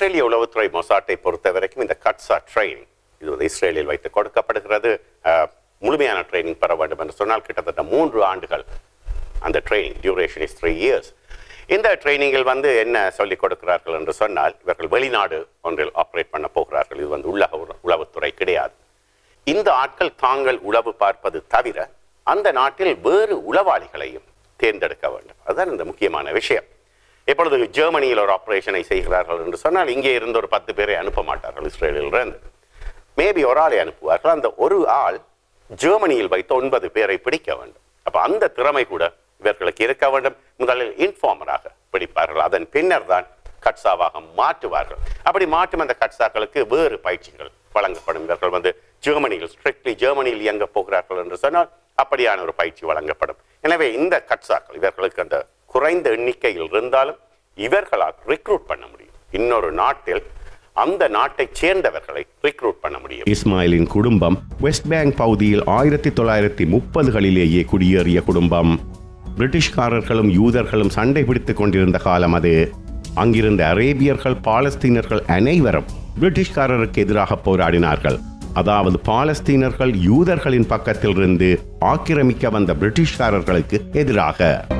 இஸ்ரேலிய உளவுத்துறை மொசாட்டை பொறுத்த வரைக்கும் இந்த கட்ஸா ட்ரைனிங் இது வந்து இஸ்ரேலில் வைத்து கொடுக்கப்படுகிறது அஹ், முழுமையான ட்ரைனிங் பெற வேண்டும் என்று சொன்னால் கிட்டத்தட்ட மூன்று ஆண்டுகள் அந்த training duration is three years இந்த ட்ரைனிங்கில் வந்து என்ன சொல்லிக் கொடுக்கிறார்கள் என்று சொன்னால் இவர்கள் வெளிநாடு ஒன்றில் ஆப்ரேட் பண்ண போகிறார்கள் இது வந்து உள்ளக உற- உளவுத்துறை கிடையாது இந்த ஆட்கள் தாங்கள் உளவு பார்ப்பது தவிர அந்த நாட்டில் வேறு உளவாளிகளையும் தேர்ந்தெடுக்க வேண்டும் அதுதான் இந்த முக்கியமான விஷயம் இப்பொழுது ஜெர்மனியில் ஒரு ஆபரேஷனை செய்கிறார்கள் என்று சொன்னால் இங்கே இருந்து ஒரு பத்து பேரை அனுப்ப மாட்டார்கள் இஸ்ரேலில் இருந்து மேபி ஒரு ஆளை அனுப்புவார்கள் அந்த ஒரு ஆள் ஜெர்மனியில் வைத்து ஒன்பது பேரை பிடிக்க வேண்டும் அப்ப அந்த திறமை கூட இவர்களுக்கு இருக்க வேண்டும் முதலில் இன்ஃபார்மராக பிடிப்பார்கள் அதன் பின்னர் தான் கட்சாவாக மாற்றுவார்கள் அப்படி மாற்றும் அந்த கட்சாக்களுக்கு வேறு பயிற்சிகள் வழங்கப்படும் இவர்கள் வந்து ஜெர்மனியில் ஸ்ட்ரிக்ட்லி ஜெர்மனியில் இயங்க போகிறார்கள் என்று சொன்னால் அப்படியான ஒரு பயிற்சி வழங்கப்படும் எனவே இந்த கட்சாக்கள் இவர்களுக்கு அந்த குறைந்த எண்ணிக்கையில் இருந்தாலும் இவர்களால் ரிக்ரூட் பண்ண முடியும் இன்னொரு நாட்டில் அந்த நாட்டைச் சேர்ந்தவர்களை ரிக்ரூட் பண்ண முடியும் இஸ்மாயிலின் குடும்பம் வெஸ்ட் பேங்க் பகுதியில் ஆயிரத்தி தொள்ளாயிரத்தி முப்பதுகளிலேயே குடியேறிய குடும்பம் பிரிட்டிஷ்காரர்களும் யூதர்களும் சண்டை பிடித்துக் கொண்டிருந்த காலம் அது அங்கிருந்த அரேபியர்கள் பாலஸ்தீனர்கள் அனைவரும் பிரிட்டிஷ்காரருக்கு எதிராக போராடினார்கள் அதாவது பாலஸ்தீனர்கள் யூதர்களின் பக்கத்தில் இருந்து ஆக்கிரமிக்க வந்த பிரிட்டிஷ்காரர்களுக்கு எதிராக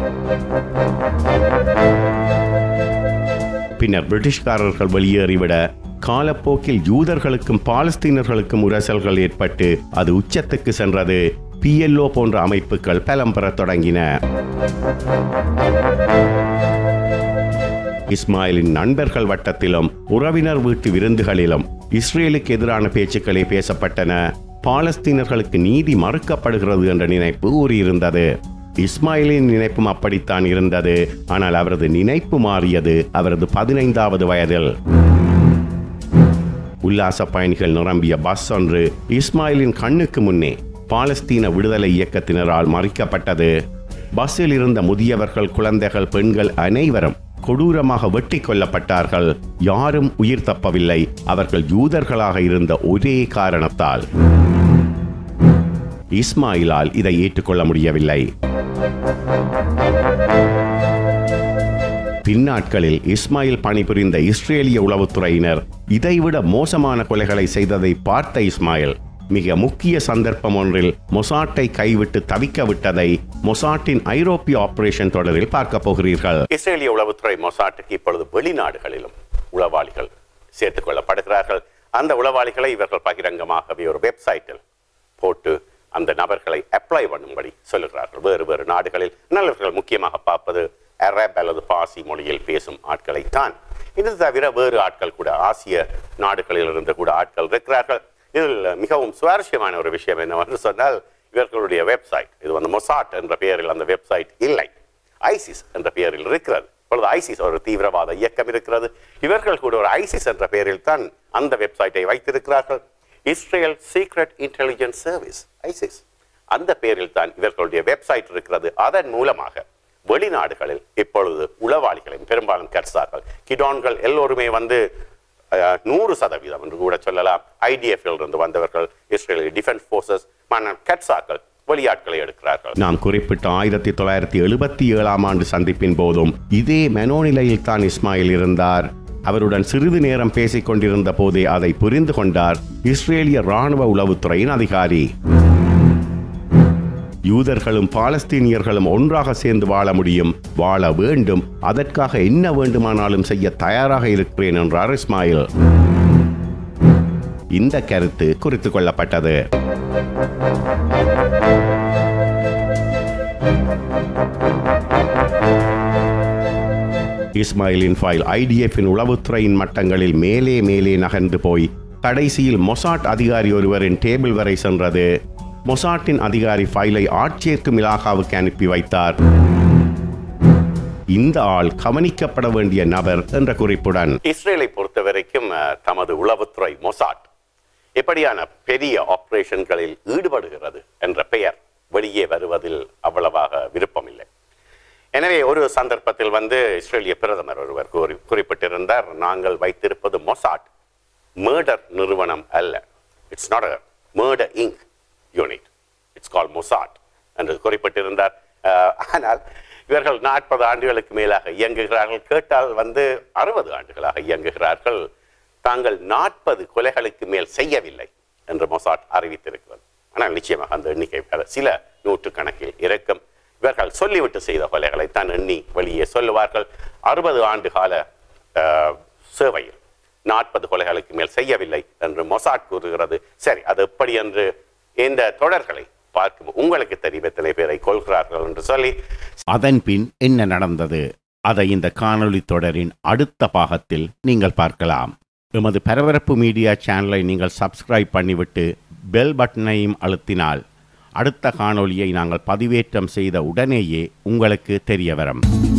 பின்னர் பிரிட்டிஷ்காரர்கள் வெளியேறிவிட காலப்போக்கில் யூதர்களுக்கும் பாலஸ்தீனர்களுக்கும் உரசல்கள் ஏற்பட்டு அது உச்சத்துக்கு சென்றது பிஎல்ஓ போன்ற அமைப்புகள் பலம் பெறத் தொடங்கின இஸ்மாயிலின் நண்பர்கள் வட்டத்திலும் உறவினர் வீட்டு விருந்துகளிலும் இஸ்ரேலுக்கு எதிரான பேச்சுக்களே பேசப்பட்டன பாலஸ்தீனர்களுக்கு நீதி மறுக்கப்படுகிறது என்ற நினைப்பு ஊறியிருந்தது இஸ்மாயிலின் நினைப்பும் அப்படித்தான் இருந்தது ஆனால் அவரது நினைப்பு மாறியது அவரது பதினைந்தாவது வயதில் உல்லாச பயணிகள் நிரம்பிய பஸ் ஒன்று இஸ்மாயிலின் கண்ணுக்கு முன்னே பாலஸ்தீன விடுதலை இயக்கத்தினரால் மறிக்கப்பட்டது பஸ்ஸில் இருந்த முதியவர்கள் குழந்தைகள் பெண்கள் அனைவரும் கொடூரமாக வெட்டி கொல்லப்பட்டார்கள் யாரும் உயிர் தப்பவில்லை அவர்கள் யூதர்களாக இருந்த ஒரே காரணத்தால் இஸ்மாயிலால் இதை ஏற்றுக்கொள்ள முடியவில்லை பின்னாட்களில் இஸ்மாயில் பணிபுரிந்த இஸ்ரேலிய உளவுத்துறையினர் இதைவிட மோசமான கொலைகளை செய்ததை பார்த்த இஸ்மாயில் மிக முக்கிய சந்தர்ப்பம் ஒன்றில் மொசாட்டை கைவிட்டு தவிக்க விட்டதை மொசாட்டின் ஐரோப்பிய ஆபரேஷன் தொடரில் பார்க்க போகிறீர்கள் இஸ்ரேலிய உளவுத்துறை மொசாட்டுக்கு இப்பொழுது வெளிநாடுகளிலும் உளவாளிகள் சேர்த்துக் கொள்ளப்படுகிறார்கள் அந்த உளவாளிகளை இவர்கள் பகிரங்கமாகவே ஒரு வெப்சைட்டில் போட்டு அந்த நபர்களை அப்ளை பண்ணும்படி சொல்லுகிறார்கள் வேறு வேறு நாடுகளில் நல்லவர்கள் முக்கியமாக பார்ப்பது அரப் அல்லது பாசி மொழியில் பேசும் ஆட்களைத்தான் இது தவிர வேறு ஆட்கள் கூட ஆசிய நாடுகளில் இருந்து கூட ஆட்கள் இருக்கிறார்கள் இதில் மிகவும் சுவாரஸ்யமான ஒரு விஷயம் என்னவென்று சொன்னால் இவர்களுடைய வெப்சைட் இது வந்து மொசாட் என்ற பெயரில் அந்த வெப்சைட் இல்லை ஐசிஸ் என்ற பெயரில் இருக்கிறது இப்பொழுது ஐசிஸ் ஒரு தீவிரவாத இயக்கம் இருக்கிறது இவர்கள் கூட ஒரு ஐசிஸ் என்ற பெயரில் தான் அந்த வெப்சைட்டை வைத்திருக்கிறார்கள் Israel secret intelligence service ISIS அந்த பெயரில் தான் இவர்களுடைய வெப்சைட் இருக்கிறது அதன் மூலமாக வெளிநாடுகளில் இப்பொழுது உளவாளிகளையும் பெரும்பாலும் கற்சார்கள் கிடான்கள் எல்லோருமே வந்து அஹ், நூறு சதவீதம் என்று கூட சொல்லலாம் ஐடிஎஃப்ல இருந்து வந்தவர்கள் இஸ்ரேல் டிஃபென்ஸ் ஃபோர்ஸஸ் மன்னர் கட்சாக்கள் வெளியாட்களை எடுக்கிறார்கள் நாம் குறிப்பிட்ட ஆயிரத்தி தொள்ளாயிரத்தி எழுபத்தி ஏழாம் ஆண்டு சந்திப்பின் போதும் இதே மனோநிலையில் தான் இஸ்மாயில் இருந்தார் அவருடன் சிறிது நேரம் பேசிக் கொண்டிருந்த போதே அதை புரிந்து கொண்டார் இஸ்ரேலிய ராணுவ உளவுத்துறையின் அதிகாரி யூதர்களும் பாலஸ்தீனியர்களும் ஒன்றாக சேர்ந்து வாழ முடியும் வாழ வேண்டும் அதற்காக என்ன வேண்டுமானாலும் செய்ய தயாராக இருக்கிறேன் என்றார் இஸ்மாயில் இந்த கருத்து குறித்துக் கொள்ளப்பட்டது இஸ்மாயிலின் ஃபைல் ஐடிஎஃப்பின் உளவுத்துறையின் மட்டங்களில் மேலே மேலே நகர்ந்து போய் கடைசியில் மொசாட் அதிகாரி ஒருவரின் டேபிள் வரை சென்றது மொசாட்டின் அதிகாரி ஃபைலை ஆட்சியர்க்கும் இலாகாவுக்கு அனுப்பி வைத்தார் இந்த ஆள் கவனிக்கப்பட வேண்டிய நபர் என்ற குறிப்புடன் இஸ்ரேலை பொறுத்த வரைக்கும் அஹ், தமது உளவுத்துறை மொசாட் எப்படியான பெரிய ஆபரேஷன்களில் ஈடுபடுகிறது என்ற பெயர் வெளியே வருவதில் அவ்வளவாக விருப்பமில்லை எனவே ஒரு சந்தர்ப்பத்தில் வந்து இஸ்ரேலிய பிரதமர் ஒருவர் கூறி குறிப்பிட்டிருந்தார் நாங்கள் வைத்திருப்பது மொசாட் மேர்டர் நிறுவனம் அல்ல it's not a murder inc unit it's call Mossad என்று குறிப்பிட்டிருந்தார் அஹ், ஆனால் இவர்கள் நாற்பது ஆண்டுகளுக்கு மேலாக இயங்குகிறார்கள் கேட்டால் வந்து அறுபது ஆண்டுகளாக இயங்குகிறார்கள் தாங்கள் நாற்பது கொலைகளுக்கு மேல் செய்யவில்லை என்று மொசாட் அறிவித்திருக்கிறது ஆனால் நிச்சயமாக அந்த எண்ணிக்கை வேற சில நூற்றுக்கணக்கில் இருக்கும் இவர்கள் சொல்லிவிட்டு செய்த கொலைகளை தான் எண்ணி வெளியே சொல்லுவார்கள் அறுபது ஆண்டு கால அஹ், சேவையில் நாற்பது கொலைகளுக்கு மேல் செய்யவில்லை என்று மொசாட் கூறுகிறது சரி அது எப்படி என்று இந்த தொடர்களை பார்க்கும் உங்களுக்கு தெரியும் எத்தனை பேரை கொள்கிறார்கள் என்று சொல்லி அதன் பின் என்ன நடந்தது அதை இந்த காணொளி தொடரின் அடுத்த பாகத்தில் நீங்கள் பார்க்கலாம் எமது பரபரப்பு மீடியா சேனலை நீங்கள் சப்ஸ்கிரைப் பண்ணிவிட்டு பெல் பட்டனையும் அழுத்தினால் அடுத்த காணொளியை நாங்கள் பதிவேற்றம் செய்த உடனேயே உங்களுக்கு தெரிய வரும்